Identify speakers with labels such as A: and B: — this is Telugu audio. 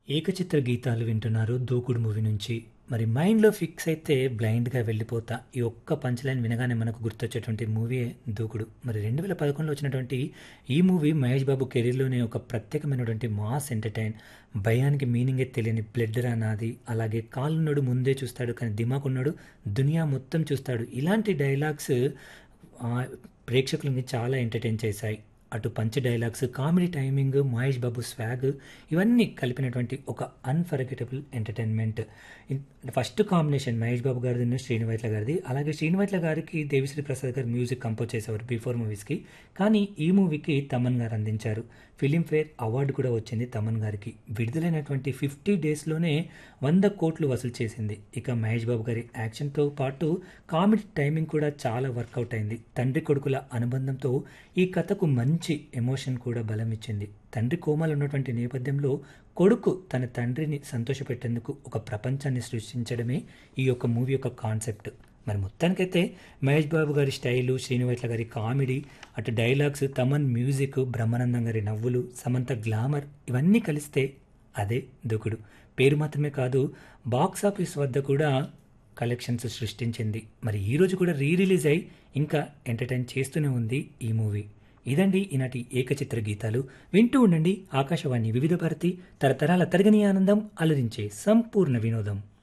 A: ఏకచిత్ర గీతాలు వింటున్నారు దూకుడు మూవీ నుంచి మరి మైండ్లో ఫిక్స్ అయితే బ్లైండ్గా వెళ్ళిపోతా ఈ ఒక్క పంచ్ లైన్ వినగానే మనకు గుర్తొచ్చేటువంటి మూవీ దూకుడు మరి రెండు వేల పదకొండులో వచ్చినటువంటి ఈ మూవీ మహేష్ బాబు కెరీర్లోనే ఒక ప్రత్యేకమైనటువంటి మాస్ ఎంటర్టైన్ భయానికి మీనింగే తెలియని బ్లడ్ రా నాది అలాగే కాళ్ళున్నాడు ముందే చూస్తాడు కానీ దిమాక్ ఉన్నాడు దునియా మొత్తం చూస్తాడు ఇలాంటి డైలాగ్స్ ఆ, ప్రేక్షకులని చాలా ఎంటర్టైన్ చేశాయి అటు punch dialogues comedy timing Mahesh Babu swag ఇవన్నీ కలిపినటువంటి ఒక unforgettable entertainment first combination Mahesh Babu గారిది శ్రీనివైట్ల గారిది అలాగే శ్రీనివైట్ల గారికి దేవిశ్రీ ప్రసాద్ గారు మ్యూజిక్ కంపోజ్ చేసేవారు బిఫోర్ మూవీస్కి కానీ ఈ మూవీకి తమన్ గారు అందించారు ఫిలింఫేర్ అవార్డు కూడా వచ్చింది తమన్ గారికి విడుదలైనటువంటి ఫిఫ్టీ డేస్లోనే వంద కోట్లు వసూలు చేసింది ఇక మహేష్ బాబు గారి యాక్షన్తో పాటు కామెడీ టైమింగ్ కూడా చాలా వర్కౌట్ అయింది తండ్రి కొడుకుల అనుబంధంతో ఈ కథకు మంచి ఎమోషన్ కూడా బలం ఇచ్చింది తండ్రి కోమాలు ఉన్నటువంటి నేపథ్యంలో కొడుకు తన తండ్రిని సంతోషపెట్టేందుకు ఒక ప్రపంచాన్ని సృష్టించడమే ఈ యొక్క మూవీ యొక్క కాన్సెప్ట్ మరి మొత్తానికైతే మహేష్ బాబు గారి స్టైలు శ్రీనివైట్ల గారి కామెడీ అటు డైలాగ్స్ తమన్ మ్యూజిక్ బ్రహ్మానందం గారి నవ్వులు సమంత గ్లామర్ ఇవన్నీ కలిస్తే అదే దూకుడు పేరు మాత్రమే కాదు బాక్స్ ఆఫీస్ వద్ద కూడా కలెక్షన్స్ సృష్టించింది మరి ఈ రోజు కూడా రీ రిలీజ్ అయి ఇంకా ఎంటర్టైన్ చేస్తూనే ఉంది ఈ మూవీ ఇదండి ఈనాటి ఏకచిత్ర గీతాలు వింటూ ఉండండి ఆకాశవాణి వివిధ భారతి తరతరాల తరగని ఆనందం అలరించే సంపూర్ణ వినోదం